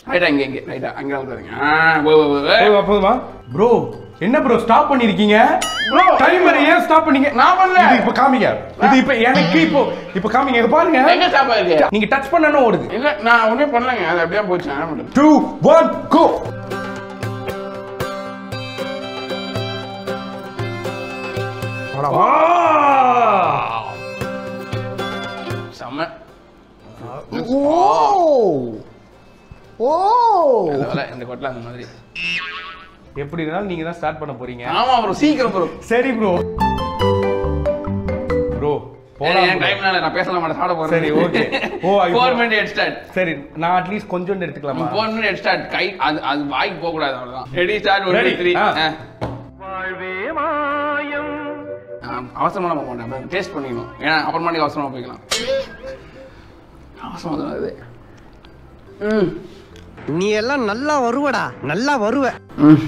ரைட்டா இங்கே இங்கே ரைட்டா அங்கே வந்துருங்க ஆ ஓ ஓ, ஓ, ஓ. போதுமா போதுமா ப்ரோ என்ன ப்ரோ ஸ்டாப் பண்ணிருக்கீங்க Bro. டைமர் ஏன் ஸ்டாப் பண்ணீங்க நான் பண்ணல. இது இப்ப காமிங்க இது இப்ப எனக்கு இப்போ இப்ப காமிங்க இங்க பாருங்க எங்க ஸ்டாப் ஆயிருக்கு நீங்க டச் பண்ணனும் ஓடுது இல்ல நான் ஒன்றே பண்ணலங்க அது அப்படியே போச்சு என்ன பண்ணுறது டூ ஒன் கோ செம்ம ஓ ஓ அதனால இந்த கொட்டில் அந்த மாதிரி எப்படி இருந்தாலும் நீங்க தான் ஸ்டார்ட் பண்ண போறீங்க ஆமா ப்ரோ சீக்கிரம் ப்ரோ சரி ப்ரோ ப்ரோ போலாம் என் bro. டைம்னால நான் பேசலாம் மாட்டேன் சாப்பிட போறேன் சரி, okay. ஓ, இப்போ- ஃபோர் மினிட் ஹெட் ஸ்டார்ட் சரி நான் அட்லீஸ்ட் கொஞ்சோண்டு எடுத்துக்கலாமா ஃபோர் மினிட் ஹெட் ஸ்டார்ட் கை அது அது வாய்க்கு போக கூடாது அவ்வளவுதான் ready start one Ready, three ஆ. அவசரமா நம்ம போட்டேன் டேஸ்ட் பண்ணிக்கணும் ஏன்னா அப்புறமா நீங்க அவசரமா போய்க்கலாம் அவசரமா தான் அது ம் நீ எல்லாம் நல்லா வருவடா நல்லா வருவ ம்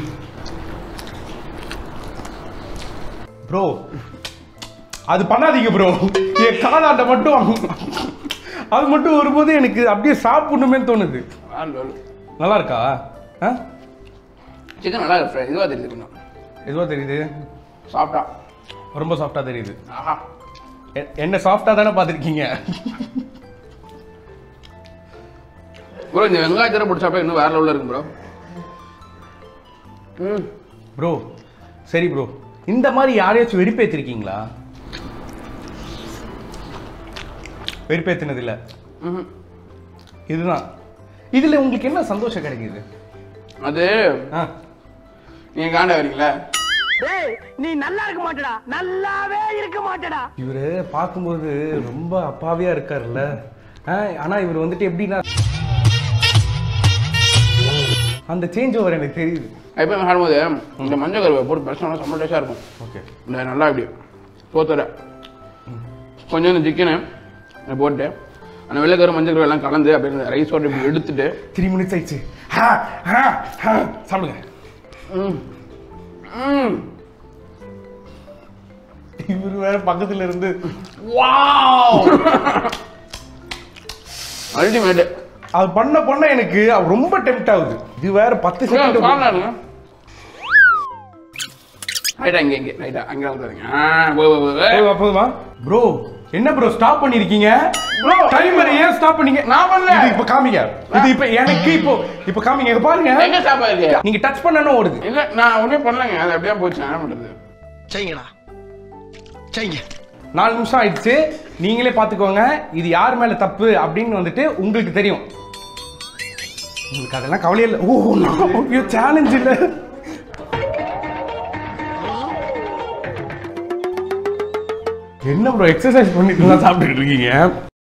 ப்ரோ அது பண்ணாதீங்க ப்ரோ என் காலாட்ட மட்டும் அது மட்டும் வரும்போது எனக்கு அப்படியே சாப்பிடணுமே தோணுது நல்லா இருக்கா ஆ சிக்கன் நல்லா இருக்கு இதுவாக தெரியுது கொஞ்சம் எதுவா தெரியுது சாப்பிட்டா ரொம்ப சாஃப்டா தெரியுது ஆஹா எ- என்ன சாஃப்டா தானே பார்த்துருக்கீங்க ப்ரோ இந்த வெங்காயத்தரை பிடிச்சாப்ப இன்னும் வேற லெவலில் இருக்கு ப்ரோ ம் ப்ரோ சரி ப்ரோ இந்த மாதிரி யாரையாச்சும் வெறுப்பேற்றிருக்கீங்களா வெறுப்பேற்றினது இல்ல ம்ஹும். இதுதான் இதுல உங்களுக்கு என்ன சந்தோஷம் கிடைக்குது அது ஆ நீங்க காண்ட வரீங்களா டேய் நீ நல்லா இருக்க மாட்டடா நல்லாவே இருக்க மாட்டடா இவரு பார்க்கும்போது ரொம்ப அப்பாவியா இருக்காருல்ல ஆ, ஆனா இவர் வந்துட்டு எப்படின்னா அந்த சேஞ்ச் ஓவர் எனக்கு தெரியுது எப்பயும் சாப்பிடும்போது இந்த மஞ்சள் கருவை போட்டு பிரச்சனை செம்ம டேஸ்டாக இருக்கும் ஓகே இந்த நல்லா இப்படி சோத்தோட கொஞ்சம் இந்த சிக்கனு போட்டு அந்த வெள்ளைக்கரு மஞ்சள் கரு எல்லாம் கலந்து அப்படியே இந்த ரைஸோட இப்படி எடுத்துட்டு த்ரீ மினிட்ஸ் ஆயிடுச்சு ஹா, ஹா, ஹா. சாப்பிடுங்க ம் ம் இவர் வேற பக்கத்துல இருந்து வாவ் அல்டிமேட் அது பண்ண பண்ண எனக்கு அது ரொம்ப டெம்ட் ஆகுது இது வேற பத்து செகண்ட் சாப்பிடலாங்க ரைட்டா இங்கே இங்கே ரைட்டா அங்கே வந்துருங்க ஆ ஓ ஓ, ஓ. போதுமா போதுமா ப்ரோ என்ன ப்ரோ ஸ்டாப் பண்ணிருக்கீங்க Bro. டைமர் ஏன் ஸ்டாப் பண்ணீங்க நான் பண்ணல. இது இப்ப காமிங்க இது இப்ப எனக்கு இப்போ இப்ப காமிங்க இங்க பாருங்க எங்க ஸ்டாப் ஆயிருக்கு நீங்க டச் பண்ணனும் ஓடுது இல்ல நான் ஒன்றே பண்ணலங்க அது அப்படியே போச்சு என்ன பண்ணுறது செய்யுங்கடா செய்யுங்க நாலு நிமிஷம் ஆயிடுச்சு நீங்களே பாத்துக்கோங்க இது யார் மேல தப்பு அப்படின்னு வந்துட்டு உங்களுக்கு தெரியும் உங்களுக்கு அதெல்லாம் கவலையே இல்லை ஓ நான் சேலஞ்ச் இல்ல என்ன ப்ரோ எக்ஸசைஸ் பண்ணிட்டு தான் சாப்பிட்டுட்டு இருக்கீங்க